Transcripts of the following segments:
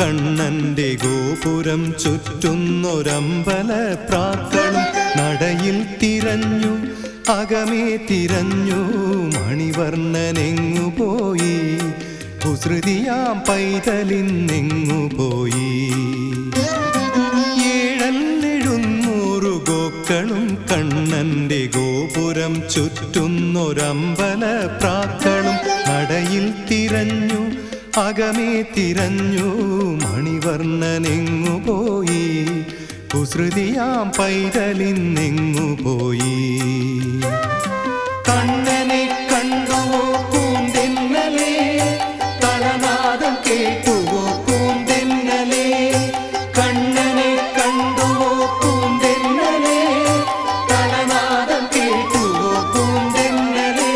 കണ്ണന്റെ ഗോപുരം ചുറ്റുന്നൊരമ്പല പ്രാക്കളും നടയിൽ തിരഞ്ഞു അകമേ തിരഞ്ഞു മണിവർണ്ണനെങ്ങു പോയി കുസൃതിയാം പൈതലിന്നെങ്ങു പോയി ഏഴല്ലെഴുന്നൂറു ഗോക്കളും കണ്ണന്റെ ഗോപുരം ചുറ്റുന്നൊരമ്പല പ്രാക്കളും നടയിൽ തിരഞ്ഞു അകമേ തിരഞ്ഞു മണിവർണ്ണനെങ്ങു പോയി കുസൃതിയാം പൈതലിന്നെങ്ങു പോയി കണ്ണനെ കണ്ടുവോ പൂന്തെന്നലേ തളനാദം കേട്ടുവോ പൂന്തെന്നലേ കണ്ണനെ കണ്ടുവോ പൂന്തെന്നലേ തളനാദം കേട്ടുവോ പൂന്തെന്നലേ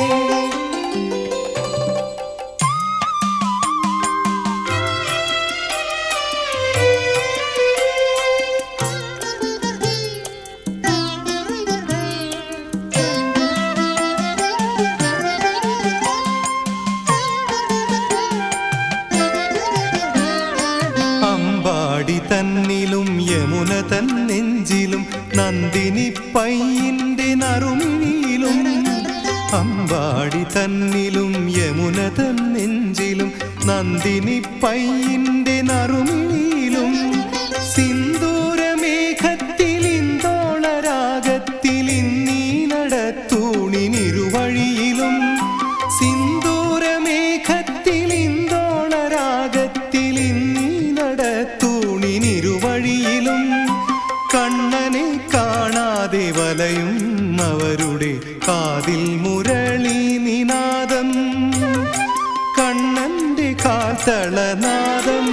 അമ്പാടി തന്നിലും യമുന തൻ നെഞ്ചിലും നന്ദിനി പയ്യന്റെ നറുമിഴിയിലും അമ്പാടി തന്നിലും യമുന തൻ നെഞ്ചിലും നന്ദിനി പയ്യന്റെ നറുമിഴിയിലും സിന്ദൂരമേഘത്തിൽ ഇന്നീ നടത്തൂണിനിരുവഴിയിലും സിന്ദൂരമേഘത്തിൽ ഇന്നീ നടത്തൂണിനിരുവഴിയിലും കണ്ണനെ കാണാതെ വലയും അവരുടെ കാതിൽ മുരളി നിനാദം കണ്ണന്റെ കാത്തളനാദം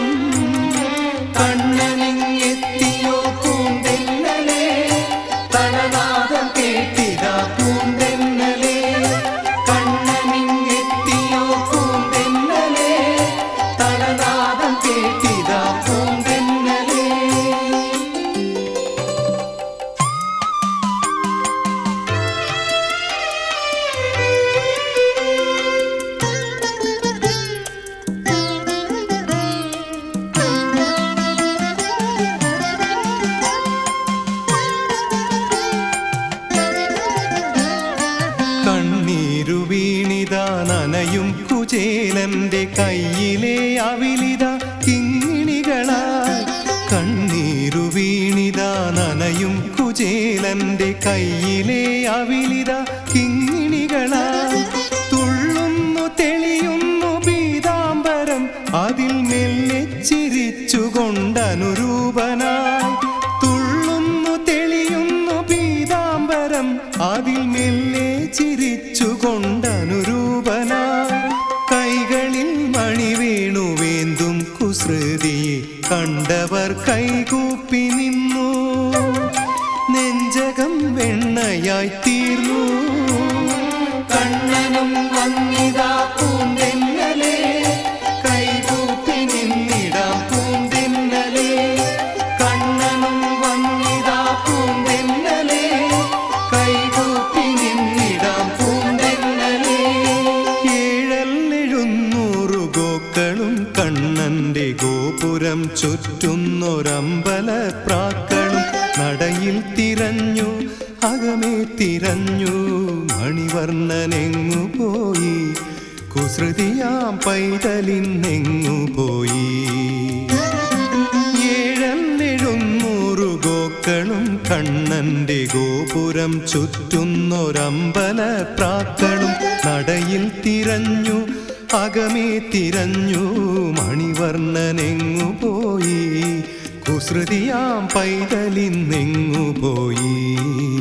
കണ്ണനിങ്ങെത്തിയോ പൂന്തെന്നലേ തളനാദം കേട്ടിതാ പൂന്തെന്നലേ കണ്ണനിങ്ങെത്തിയോ പൂന്തെന്നലേ തളനാദം കേട്ടിതാ പൂന്തെന്നലേ കണ്ണീരു വീണിതാ നനയും കുചേലന്റെ കയ്യിലെ അവിലിത കിങ്ങിണികളായി കണ്ണീരു വീണിതാ നനയും കുചേലന്റെ കയ്യിലെ അവിലിത കിങ്ങിണികളായി തുള്ളുന്നു തെളിയുന്നു പീതാംബരം അതിൽ മെല്ലെ ചിരിച്ചുകൊണ്ടനുരൂപനായി തുള്ളുന്നു തെളിയുന്നു പീതാംബരം അതിൽ മെല്ലെ ചിരിച്ചുകൊണ്ടനുരൂപനായി കൈകളിൽ മണി വീണുവേന്തും കുസൃതിയെ കണ്ടവർ കൈകൂപ്പി നിന്നു നെഞ്ചകം വെണ്ണയായി തീർന്നു കണ്ണനും വന്നിതാ പൂന്തെന്നലേ കൈകൂപ്പി നിന്നിടാം പൂന്തെന്നലേ കണ്ണനും വന്നിതാ പൂന്തെന്നലേ കൈകൂപ്പി നിന്നിടാം പൂന്തെന്നലേ ഏഴല്ലെഴുന്നൂറു ഗോക്കളും കണ്ണന്റെ ഗോപുരം ചുറ്റുന്നൊരമ്പല പ്രാക്കളും നടയിൽ തിരഞ്ഞു അകമേ തിരഞ്ഞു മണിവർണ്ണനെങ്ങു പോയി കുസൃതിയാം പൈതലിന്നെങ്ങു പോയി ഏഴല്ലെഴുന്നൂറു ഗോക്കളും കണ്ണന്റെ ഗോപുരം ചുറ്റുന്നൊരമ്പല പ്രാക്കളും നടയിൽ തിരഞ്ഞു അകമേ തിരഞ്ഞു മണിവർണ്ണനെങ്ങു പോയി കുസൃതിയാം പൈതലിന്നെങ്ങു പോയി